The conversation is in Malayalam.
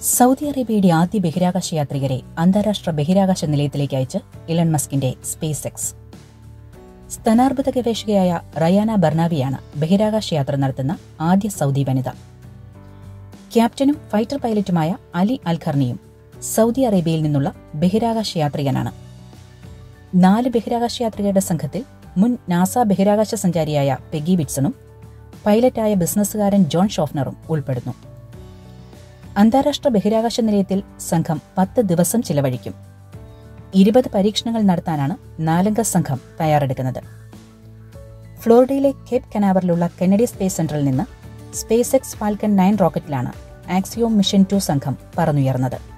സൗദി അറേബ്യയുടെ ആദ്യ ബഹിരാകാശ യാത്രികരെ അന്താരാഷ്ട്ര ബഹിരാകാശ നിലയത്തിലേക്ക് അയച്ച് ഇലൺ മസ്കിന്റെ സ്പേസ് എക്സ് സ്തനാർബുദ ഗവേഷകയായ റയാന ബർണാവിയാണ് ബഹിരാകാശ യാത്ര നടത്തുന്ന ആദ്യ സൗദി വനിത ക്യാപ്റ്റനും ഫൈറ്റർ പൈലറ്റുമായ അലി അൽഖർണിയും സൗദി അറേബ്യയിൽ നിന്നുള്ള ബഹിരാകാശ യാത്രികനാണ് നാല് ബഹിരാകാശ യാത്രികരുടെ സംഘത്തിൽ മുൻ നാസ ബഹിരാകാശ സഞ്ചാരിയായ പെഗി വിറ്റ്സണും പൈലറ്റായ ബിസിനസ്സുകാരൻ ജോൺ ഷോഫ്നറും ഉൾപ്പെടുന്നു അന്താരാഷ്ട്ര ബഹിരാകാശ നിലയത്തിൽ സംഘം പത്ത് ദിവസം ചിലവഴിക്കും ഇരുപത് പരീക്ഷണങ്ങൾ നടത്താനാണ് നാലംഗ സംഘം തയ്യാറെടുക്കുന്നത് ഫ്ലോറിഡയിലെ കേപ്പ് കനാവറിലുള്ള കെനഡി സ്പേസ് സെന്ററിൽ നിന്ന് സ്പേസ് എക്സ് ഫാൽക്കൺ നയൻ റോക്കറ്റിലാണ് ആക്സിയോം മിഷൻ ടു സംഘം പറന്നുയർന്നത്